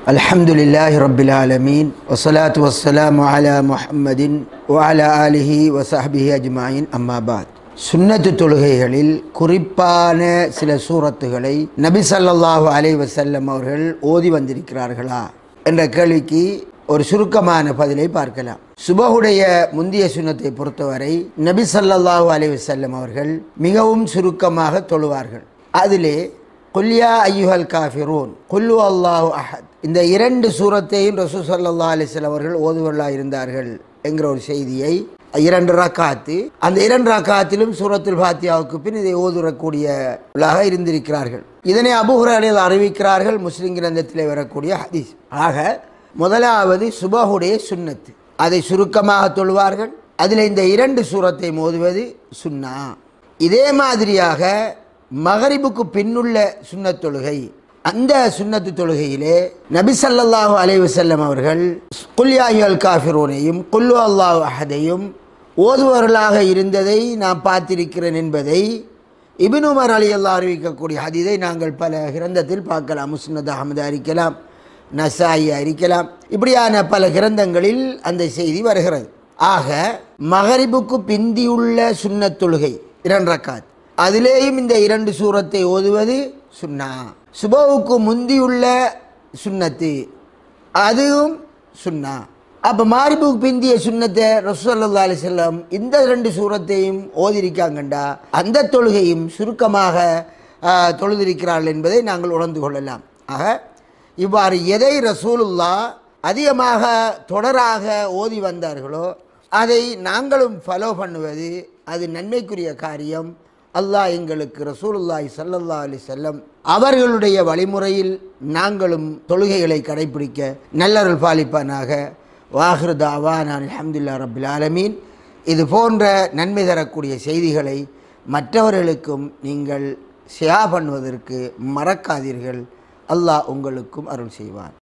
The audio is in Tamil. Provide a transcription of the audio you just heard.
الحمد لله رب العالمين والصلاة والسلام على محمد وعلى آله وصحبه أجمعين أما بعد சுன்னத்து தொழுகைகளில் குறிப்பான சில சூரத்துகளை நபி ஸல்லல்லாஹு அலைஹி வஸல்லம் அவர்கள் ஓதி வந்திருக்கிறார்களா என்ற கேள்விக்கு ஒரு சுருக்கமான பதிலை பார்க்கலாம் சுபஹுடைய முந்திய சுன்னத்தை பொறுத்தவரை நபி ஸல்லல்லாஹு அலைஹி வஸல்லம் அவர்கள் மிகவும் சுருக்கமாக தொழுவார்கள் அதிலே குல்யா ஐயுஹல் காஃபிரூன் குல்லு அல்லாஹு அஹத் இந்த இரண்டு சூரத்தையும் ரசூ சல்லா அலிஸ்லாம் அவர்கள் ஓதுவர்களாக இருந்தார்கள் என்கிற ஒரு செய்தியை இரண்டு ரக்காத்து அந்த இரண்டு ரக்காத்திலும் சூரத்துல் ஃபாத்தியாவுக்கு பின் இதை ஓதுறக்கூடியவர்களாக இருந்திருக்கிறார்கள் இதனை அபுஹுரையில் அறிவிக்கிறார்கள் முஸ்லிம் கிரந்தத்திலே வரக்கூடிய ஹதீஸ் ஆக முதலாவது சுபஹுடைய சுன்னத்து அதை சுருக்கமாக தொழுவார்கள் அதில் இந்த இரண்டு சூரத்தை மோதுவது சுன்னா இதே மாதிரியாக மகரிபுக்கு பின்னுள்ள சுன்னத் தொழுகை அந்த சுன்னத்து தொழுகையிலே நபி ஸல்லல்லாஹு அலைஹி வஸல்லம் அவர்கள் குல்யாஹியல் காஃபிரூனையும் குல்லு அல்லாஹு அஹதையும் ஓதுவர்களாக இருந்ததை நான் பார்த்திருக்கிறேன் என்பதை இபின் உமர் அலி அல்லா அறிவிக்கக்கூடிய ஹதீதை நாங்கள் பல கிரந்தத்தில் பார்க்கலாம் முஸ்னத் அகமது அறிக்கலாம் நசாயி அறிக்கலாம் இப்படியான பல கிரந்தங்களில் அந்த செய்தி வருகிறது ஆக மகரிபுக்கு பிந்தியுள்ள சுன்னத் தொழுகை இரண்டு ரக்காத் அதிலேயும் இந்த இரண்டு சூரத்தை ஓதுவது சுன்னா சுபவுக்கு முந்தியுள்ள சுன்னத்து அதுவும் சுன்னா அப்போ மாரிபுக்கு பிந்திய சுன்னத்தை ரசூல்லா அலிசல்லாம் இந்த ரெண்டு சூரத்தையும் ஓதிருக்காங்கண்டா அந்த தொழுகையும் சுருக்கமாக ஆ, தொழுதிருக்கிறார்கள் என்பதை நாங்கள் உணர்ந்து கொள்ளலாம் ஆக இவ்வாறு எதை ரசூலுல்லா அதிகமாக தொடராக ஓதி வந்தார்களோ அதை நாங்களும் ஃபாலோ பண்ணுவது அது நன்மைக்குரிய காரியம் அல்லாஹ் எங்களுக்கு ரசூலுல்லாஹி ஸல்லல்லாஹு அலைஹி செல்லம் அவர்களுடைய வழிமுறையில் நாங்களும் தொழுகைகளை கடைபிடிக்க நல்லருள் பாலிப்பானாக வாஹிரு தாவான் அல்ஹம்துலில்லாஹ் ரப்பில் ஆலமீன் இது போன்ற நன்மை தரக்கூடிய செய்திகளை மற்றவர்களுக்கும் நீங்கள் ஷேர் பண்ணுவதற்கு மறக்காதீர்கள் அல்லாஹ் உங்களுக்கும் அருள் செய்வான்